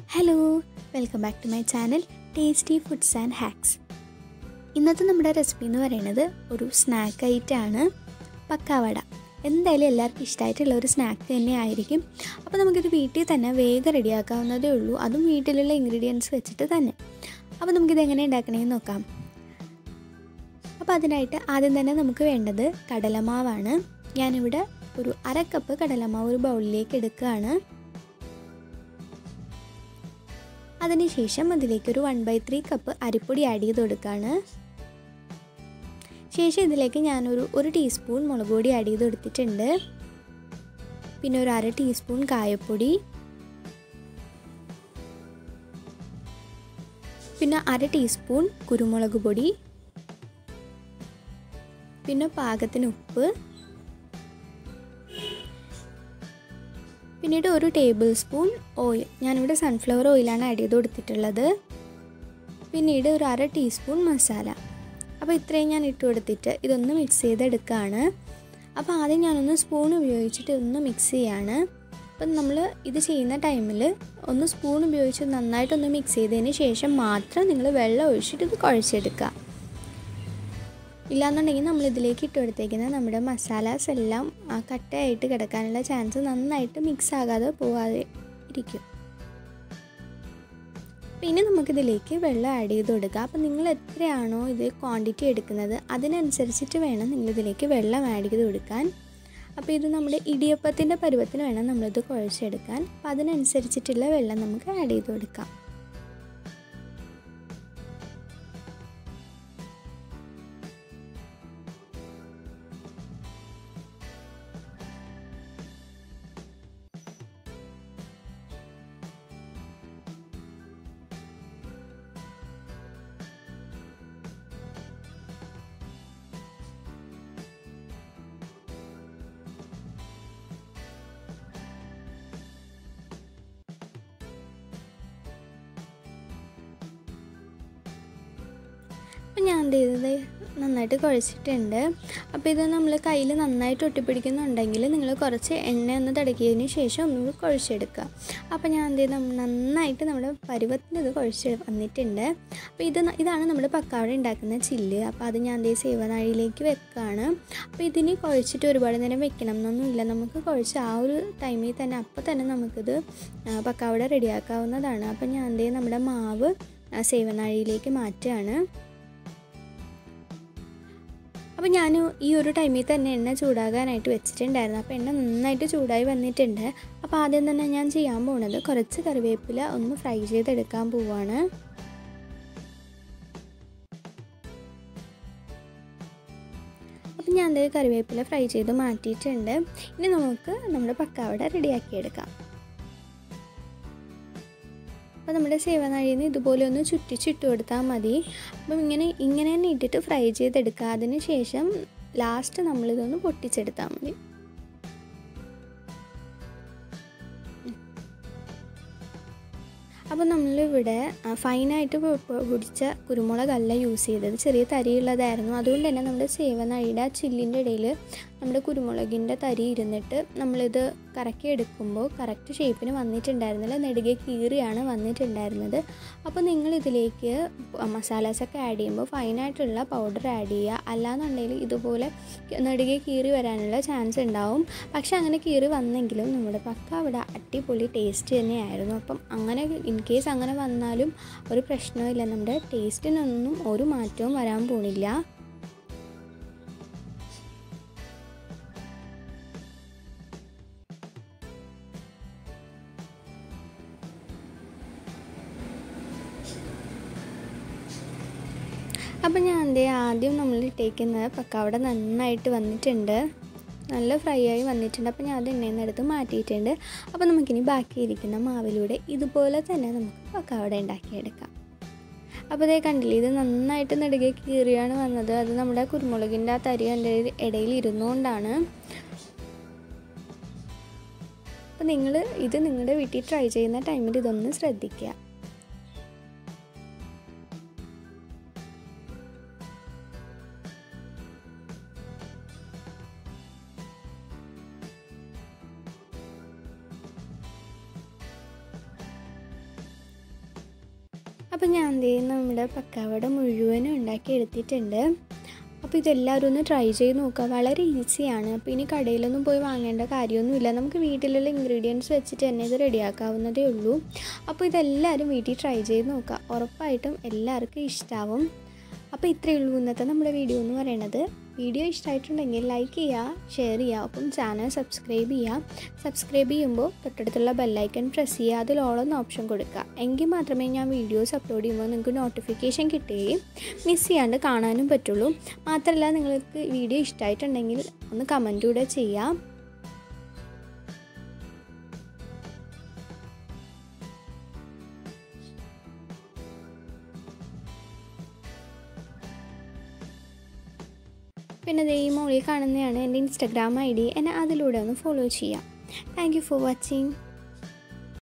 hello welcome back to my channel tasty foods and hacks ഇന്നത്തെ നമ്മുടെ recipe എന്ന് പറയുന്നത് ഒരു സ്നാക്ക് ഐറ്റാണ് പക്കാവട എന്തായാലും എല്ലാവർക്കും ഇഷ്ടമായിട്ടുള്ള ഒരു സ്നാക്ക് തന്നെ ആയിരിക്കും അപ്പോൾ നമുക്കിത് വീട്ടിൽ തന്നെ വേഗം റെഡിയാക്കാവുന്നതേ ഉള്ളൂ അതും വീട്ടിലുള്ള ഇൻഗ്രീഡിയൻസ് വെച്ചിട്ട് തന്നെ അപ്പോൾ നമുക്കിത് എങ്ങനെ ഉണ്ടാക്കണമെന്ന് നോക്കാം അപ്പോൾ അതിനായിട്ട് ആദ്യം തന്നെ നമുക്ക് വേണ്ടത് കടലമാവാണ് ഞാനിവിടെ ഒരു അര കപ്പ് കടലമാവ് ഒരു ബൗളിലേക്ക് എടുക്കുകയാണ് അതിനുശേഷം അതിലേക്ക് ഒരു വൺ ബൈ ത്രീ കപ്പ് അരിപ്പൊടി ആഡ് ചെയ്ത് കൊടുക്കുകയാണ് ശേഷം ഇതിലേക്ക് ഞാനൊരു ഒരു ടീസ്പൂൺ മുളക് പൊടി ആഡ് ചെയ്ത് കൊടുത്തിട്ടുണ്ട് പിന്നെ ഒരു അര ടീസ്പൂൺ കായപ്പൊടി പിന്നെ അര ടീസ്പൂൺ കുരുമുളക് പൊടി പിന്നെ പാകത്തിന് ഉപ്പ് പിന്നീട് ഒരു ടേബിൾ സ്പൂൺ ഓയിൽ ഞാനിവിടെ സൺഫ്ലവർ ഓയിലാണ് ആഡ് ചെയ്ത് കൊടുത്തിട്ടുള്ളത് പിന്നീട് ഒരു അര ടീസ്പൂൺ മസാല അപ്പോൾ ഇത്രയും ഞാൻ ഇട്ട് കൊടുത്തിട്ട് ഇതൊന്ന് മിക്സ് ചെയ്തെടുക്കുകയാണ് അപ്പോൾ ആദ്യം ഞാനൊന്ന് സ്പൂൺ ഉപയോഗിച്ചിട്ട് ഒന്ന് മിക്സ് ചെയ്യാണ് അപ്പം നമ്മൾ ഇത് ചെയ്യുന്ന ടൈമിൽ ഒന്ന് സ്പൂൺ ഉപയോഗിച്ച് നന്നായിട്ടൊന്ന് മിക്സ് ചെയ്തതിന് ശേഷം മാത്രം നിങ്ങൾ വെള്ളം ഒഴിച്ചിട്ട് ഇത് കുഴച്ചെടുക്കുക ഇല്ലാന്നുണ്ടെങ്കിൽ നമ്മൾ ഇതിലേക്ക് ഇട്ട് കൊടുത്തേക്കുന്ന നമ്മുടെ മസാലാസ് എല്ലാം ആ കട്ടയായിട്ട് കിടക്കാനുള്ള ചാൻസ് നന്നായിട്ട് മിക്സ് ആകാതെ പോകാതെ ഇരിക്കും പിന്നെ നമുക്കിതിലേക്ക് വെള്ളം ആഡ് ചെയ്ത് കൊടുക്കുക അപ്പോൾ നിങ്ങൾ എത്രയാണോ ഇത് ക്വാണ്ടിറ്റി എടുക്കുന്നത് അതിനനുസരിച്ചിട്ട് വേണം നിങ്ങളിതിലേക്ക് വെള്ളം ആഡ് ചെയ്ത് കൊടുക്കാൻ അപ്പോൾ ഇത് നമ്മുടെ ഇടിയപ്പത്തിൻ്റെ പരുവത്തിന് വേണം നമ്മളിത് കുഴച്ചെടുക്കാൻ അപ്പോൾ അതിനനുസരിച്ചിട്ടുള്ള വെള്ളം നമുക്ക് ആഡ് ചെയ്ത് കൊടുക്കാം അപ്പം ഞാൻ എന്ത് ചെയ്തത് നന്നായിട്ട് കുഴച്ചിട്ടുണ്ട് അപ്പോൾ ഇത് നമ്മൾ കയ്യിൽ നന്നായിട്ട് ഒട്ടിപ്പിടിക്കുന്നുണ്ടെങ്കിൽ നിങ്ങൾ കുറച്ച് എണ്ണ ഒന്ന് തടക്കിയതിന് ശേഷം ഒന്നുകൂടി കുഴച്ചെടുക്കുക അപ്പോൾ ഞാൻ എന്ത് ചെയ്ത് നന്നായിട്ട് നമ്മുടെ പരുവത്തിന് ഇത് കുഴച്ച് വന്നിട്ടുണ്ട് അപ്പോൾ ഇത് ഇതാണ് നമ്മൾ പക്കാവട ഉണ്ടാക്കുന്ന ചില്ല് അപ്പോൾ അത് ഞാൻ എന്ത് സേവനാഴിയിലേക്ക് വെക്കുകയാണ് അപ്പോൾ ഇതിന് കുഴച്ചിട്ട് ഒരുപാട് നേരം വെക്കണം എന്നൊന്നുമില്ല നമുക്ക് കുഴച്ച് ആ ഒരു ടൈമിൽ തന്നെ അപ്പോൾ തന്നെ നമുക്കിത് പക്കാവട റെഡിയാക്കാവുന്നതാണ് അപ്പോൾ ഞാൻ എന്ത് നമ്മുടെ മാവ് സേവനാഴിയിലേക്ക് മാറ്റുകയാണ് അപ്പോൾ ഞാൻ ഈ ഒരു ടൈമിൽ തന്നെ എണ്ണ ചൂടാകാനായിട്ട് വെച്ചിട്ടുണ്ടായിരുന്നു അപ്പോൾ എണ്ണ നന്നായിട്ട് ചൂടായി വന്നിട്ടുണ്ട് അപ്പോൾ ആദ്യം തന്നെ ഞാൻ ചെയ്യാൻ പോകുന്നത് കുറച്ച് കറിവേപ്പില ഒന്ന് ഫ്രൈ ചെയ്തെടുക്കാൻ പോവാണ് അപ്പം ഞാൻ അതേ കറിവേപ്പില ഫ്രൈ ചെയ്ത് മാറ്റിയിട്ടുണ്ട് ഇനി നമുക്ക് നമ്മുടെ പക്കാവട റെഡിയാക്കിയെടുക്കാം അപ്പോൾ നമ്മുടെ സേവനാഴിയിൽ നിന്ന് ഇതുപോലെ ഒന്ന് ചുറ്റിച്ചിട്ട് കൊടുത്താൽ മതി അപ്പം ഇങ്ങനെ ഇങ്ങനെ തന്നെ ഇട്ടിട്ട് ഫ്രൈ ചെയ്തെടുക്കുക അതിന് ശേഷം ലാസ്റ്റ് നമ്മളിതൊന്ന് പൊട്ടിച്ചെടുത്താൽ മതി അപ്പോൾ നമ്മളിവിടെ ഫൈനായിട്ട് പൊടിച്ച കുരുമുളകല്ല യൂസ് ചെയ്തത് ചെറിയ തരിയുള്ളതായിരുന്നു അതുകൊണ്ട് തന്നെ നമ്മുടെ സേവനാഴിയുടെ ആ ചില്ലിൻ്റെ ഇടയിൽ നമ്മുടെ കുരുമുളകിൻ്റെ തരി ഇരുന്നിട്ട് നമ്മളിത് കറക്കി എടുക്കുമ്പോൾ കറക്റ്റ് ഷേപ്പിന് വന്നിട്ടുണ്ടായിരുന്നില്ല നെടുകെ കീറിയാണ് വന്നിട്ടുണ്ടായിരുന്നത് അപ്പോൾ നിങ്ങൾ ഇതിലേക്ക് മസാലാസൊക്കെ ആഡ് ചെയ്യുമ്പോൾ ഫൈനായിട്ടുള്ള പൗഡർ ആഡ് ചെയ്യുക അല്ലാന്നുണ്ടെങ്കിൽ ഇതുപോലെ നെടുകെ കീറി വരാനുള്ള ചാൻസ് ഉണ്ടാവും പക്ഷെ അങ്ങനെ കീറി വന്നെങ്കിലും നമ്മുടെ പക്ക അവിടെ അടിപൊളി ടേസ്റ്റ് തന്നെയായിരുന്നു അപ്പം അങ്ങനെ ഇൻ കേസ് അങ്ങനെ വന്നാലും ഒരു പ്രശ്നമില്ല നമ്മുടെ ടേസ്റ്റിനൊന്നും ഒരു മാറ്റവും വരാൻ പോണില്ല അപ്പം ഞാൻ എന്തേ ആദ്യം നമ്മൾ ഇട്ടേക്കുന്നത് പക്കാവട നന്നായിട്ട് വന്നിട്ടുണ്ട് നല്ല ഫ്രൈ ആയി വന്നിട്ടുണ്ട് അപ്പോൾ ഞാൻ അത് എണ്ണയിൽ നിന്ന് എടുത്ത് മാറ്റിയിട്ടുണ്ട് അപ്പോൾ നമുക്കിനി ബാക്കിയിരിക്കുന്ന മാവിലൂടെ ഇതുപോലെ തന്നെ നമുക്ക് പക്കാവട ഉണ്ടാക്കിയെടുക്കാം അപ്പോൾ ഇതേ കണ്ടില്ലേ ഇത് നന്നായിട്ട് നെടുകെ കീറിയാണ് വന്നത് അത് നമ്മുടെ കുരുമുളകിൻ്റെ ആ തരി എൻ്റെ ഇടയിൽ ഇരുന്നുകൊണ്ടാണ് അപ്പോൾ നിങ്ങൾ ഇത് നിങ്ങളുടെ വീട്ടിൽ ട്രൈ ചെയ്യുന്ന ടൈമിൽ ഇതൊന്ന് ശ്രദ്ധിക്കുക അപ്പോൾ ഞാൻ ദേ നമ്മുടെ പക്കാവട മുഴുവനും ഉണ്ടാക്കി എടുത്തിട്ടുണ്ട് അപ്പോൾ ഇതെല്ലാവരും ഒന്ന് ട്രൈ ചെയ്ത് നോക്കുക വളരെ ഈസിയാണ് അപ്പോൾ ഇനി കടയിലൊന്നും പോയി വാങ്ങേണ്ട കാര്യമൊന്നുമില്ല നമുക്ക് വീട്ടിലുള്ള ഇൻഗ്രീഡിയൻസ് വെച്ചിട്ട് തന്നെ ഇത് റെഡിയാക്കാവുന്നതേ ഉള്ളൂ അപ്പോൾ ഇതെല്ലാവരും വീട്ടിൽ ട്രൈ ചെയ്ത് നോക്കുക ഉറപ്പായിട്ടും എല്ലാവർക്കും ഇഷ്ടമാവും അപ്പോൾ ഇത്രയേ ഉള്ളൂ ഇന്നത്തെ നമ്മുടെ വീഡിയോ എന്ന് പറയുന്നത് വീഡിയോ ഇഷ്ടമായിട്ടുണ്ടെങ്കിൽ ലൈക്ക് ചെയ്യുക ഷെയർ ചെയ്യുക ഒപ്പം ചാനൽ സബ്സ്ക്രൈബ് ചെയ്യുക സബ്സ്ക്രൈബ് ചെയ്യുമ്പോൾ തൊട്ടടുത്തുള്ള ബെല്ലൈക്കൺ പ്രസ് ചെയ്യുക അതിൽ ഓളെന്ന ഓപ്ഷൻ കൊടുക്കുക എങ്കിൽ മാത്രമേ ഞാൻ വീഡിയോസ് അപ്ലോഡ് ചെയ്യുമ്പോൾ നിങ്ങൾക്ക് നോട്ടിഫിക്കേഷൻ കിട്ടുകയും മിസ് ചെയ്യാണ്ട് കാണാനും പറ്റുള്ളൂ മാത്രമല്ല നിങ്ങൾക്ക് വീഡിയോ ഇഷ്ടമായിട്ടുണ്ടെങ്കിൽ ഒന്ന് കമൻറ്റ് കൂടെ ചെയ്യാം പിന്നെ ദേ ഈ മോളിൽ കാണുന്നതാണ് എൻ്റെ ഇൻസ്റ്റാഗ്രാം ഐ ഡി എന്നെ അതിലൂടെ ഒന്ന് ഫോളോ ചെയ്യാം താങ്ക് യു ഫോർ വാച്ചിങ്